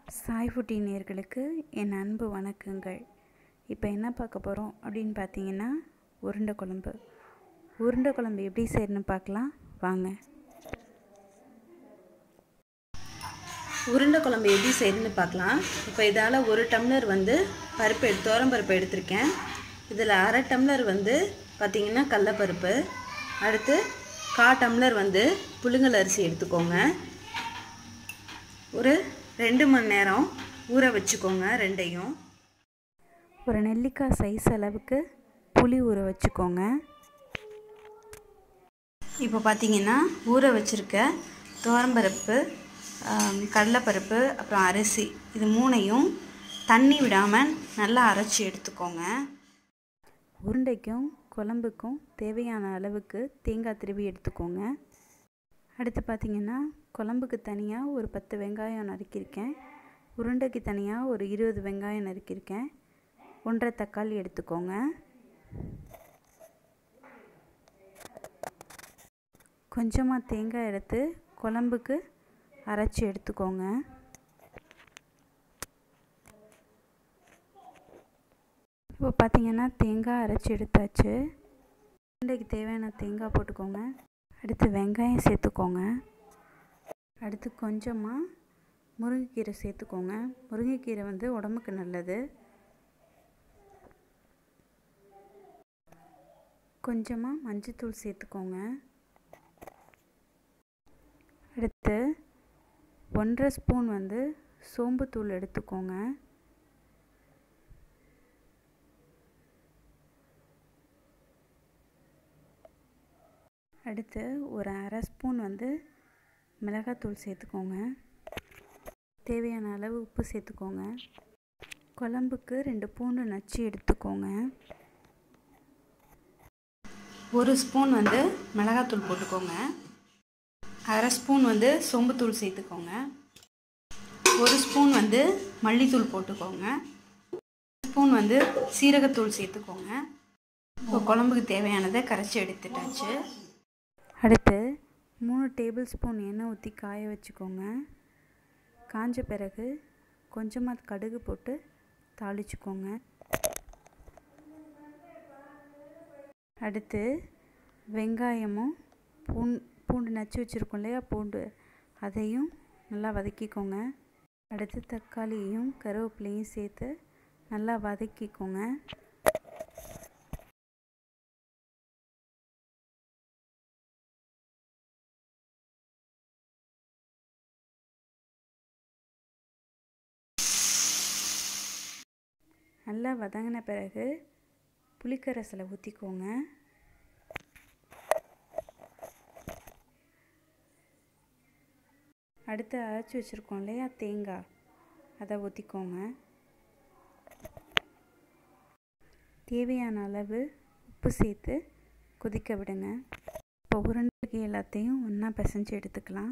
Sai foodie நேர்களுக்கு என் அன்பு வணக்கங்கள் இப்போ என்ன பார்க்க போகிறோம் அப்படின்னு பார்த்தீங்கன்னா உருண்டை குழம்பு உருண்டை குழம்பு எப்படி செய்யணும்னு பார்க்கலாம் வாங்க உருண்டை குழம்பு எப்படி செய்யணும்னு பார்க்கலாம் இப்போ இதால் ஒரு டம்ளர் வந்து பருப்பு எடு பருப்பு எடுத்திருக்கேன் இதில் அரை டம்ளர் வந்து பார்த்திங்கன்னா கடலப்பருப்பு அடுத்து கா டம்ளர் வந்து புழுங்கல் அரிசி எடுத்துக்கோங்க ஒரு ரெண்டு மணி நேரம் ஊற வச்சுக்கோங்க ரெண்டையும் ஒரு நெல்லிக்காய் சைஸ் அளவுக்கு புளி ஊற வச்சுக்கோங்க இப்போ பார்த்தீங்கன்னா ஊற வச்சுருக்க துவரம்பருப்பு கடலைப்பருப்பு அப்புறம் அரிசி இது மூணையும் தண்ணி விடாமல் நல்லா அரைச்சி எடுத்துக்கோங்க உருண்டைக்கும் குழம்புக்கும் தேவையான அளவுக்கு தேங்காய் திருவி எடுத்துக்கோங்க அடுத்து பார்த்திங்கன்னா குழம்புக்கு தனியாக ஒரு பத்து வெங்காயம் நறுக்கியிருக்கேன் உருண்டைக்கு தனியாக ஒரு இருபது வெங்காயம் நறுக்கியிருக்கேன் ஒன்றரை தக்காளி எடுத்துக்கோங்க கொஞ்சமாக தேங்காய் எடுத்து குழம்புக்கு அரைச்சி எடுத்துக்கோங்க இப்போ பார்த்தீங்கன்னா தேங்காய் அரைச்சி எடுத்தாச்சு உருண்டைக்கு தேவையான தேங்காய் போட்டுக்கோங்க அடுத்து வெங்காயம் சேர்த்துக்கோங்க அடுத்து கொஞ்சமாக முருங்கைக்கீரை சேர்த்துக்கோங்க முருங்கைக்கீரை வந்து உடம்புக்கு நல்லது கொஞ்சமாக மஞ்சத்தூள் சேர்த்துக்கோங்க அடுத்து ஒன்றரை ஸ்பூன் வந்து சோம்புத்தூள் எடுத்துக்கோங்க அடுத்து ஒரு அரை ஸ்பூன் வந்து மிளகாத்தூள் சேர்த்துக்கோங்க தேவையான அளவு உப்பு சேர்த்துக்கோங்க குழம்புக்கு ரெண்டு பூண்டு நச்சு எடுத்துக்கோங்க ஒரு ஸ்பூன் வந்து மிளகாத்தூள் போட்டுக்கோங்க அரை ஸ்பூன் வந்து சோம்புத்தூள் சேர்த்துக்கோங்க ஒரு ஸ்பூன் வந்து மல்லித்தூள் போட்டுக்கோங்க ஸ்பூன் வந்து சீரகத்தூள் சேர்த்துக்கோங்க இப்போ குழம்புக்கு தேவையானதை கரைச்சி எடுத்துட்டாச்சு அடுத்து மூணு டேபிள் ஸ்பூன் எண்ணெய் ஊற்றி காய வச்சுக்கோங்க காஞ்ச பிறகு கொஞ்சமாக கடுகு போட்டு தாளிச்சுக்கோங்க அடுத்து வெங்காயமும் பூன் பூண்டு நச்சு வச்சுருக்கோம் இல்லையா பூண்டு அதையும் நல்லா வதக்கிக்கோங்க அடுத்து தக்காளியையும் கருவேப்பிலையும் சேர்த்து நல்லா வதக்கிக்கோங்க நல்லா வதங்கின பிறகு புளிக்கரசலை ஊற்றிக்கோங்க அடுத்து அரைச்சி வச்சுருக்கோம் இல்லையா தேங்காய் அதை ஊற்றிக்கோங்க தேவையான அளவு உப்பு சேர்த்து கொதிக்க விடுங்க இப்போ உருண்டைக்கு எல்லாத்தையும் ஒன்றா பிசைஞ்சு எடுத்துக்கலாம்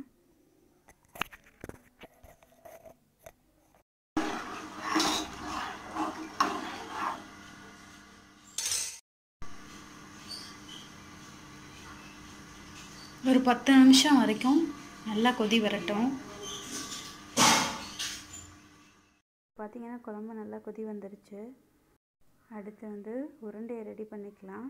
ஒரு பத்து நிமிஷம் வரைக்கும் நல்லா கொதி வரட்டும் பார்த்திங்கன்னா குழம்பு நல்லா கொதி வந்துருச்சு அடுத்து வந்து உருண்டையை ரெடி பண்ணிக்கலாம்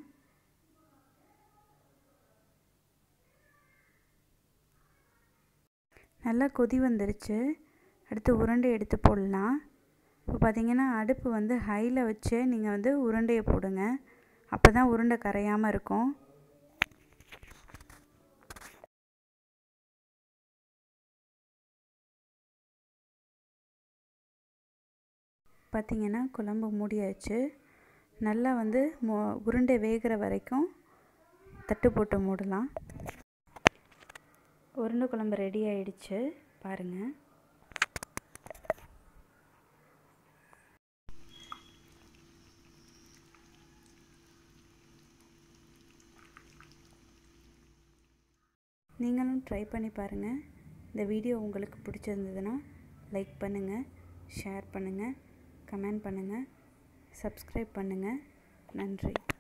நல்லா கொதி வந்துருச்சு அடுத்து உருண்டை எடுத்து போடலாம் இப்போ பார்த்திங்கன்னா அடுப்பு வந்து ஹையில் வச்சு நீங்கள் வந்து உருண்டையை போடுங்க அப்போ தான் உருண்டை கரையாமல் இருக்கும் பார்த்திங்கன்னா குழம்பு மூடியாச்சு நல்லா வந்து மோ உருண்டை வேகிற வரைக்கும் தட்டு போட்டு மூடலாம் உருண்டை குழம்பு ரெடி ஆயிடுச்சு பாருங்கள் நீங்களும் ட்ரை பண்ணி பாருங்கள் இந்த வீடியோ உங்களுக்கு பிடிச்சிருந்ததுன்னா லைக் பண்ணுங்கள் ஷேர் பண்ணுங்கள் கமெண்ட் பண்ணுங்கள் சப்ஸ்கிரைப் பண்ணுங்கள் நன்றி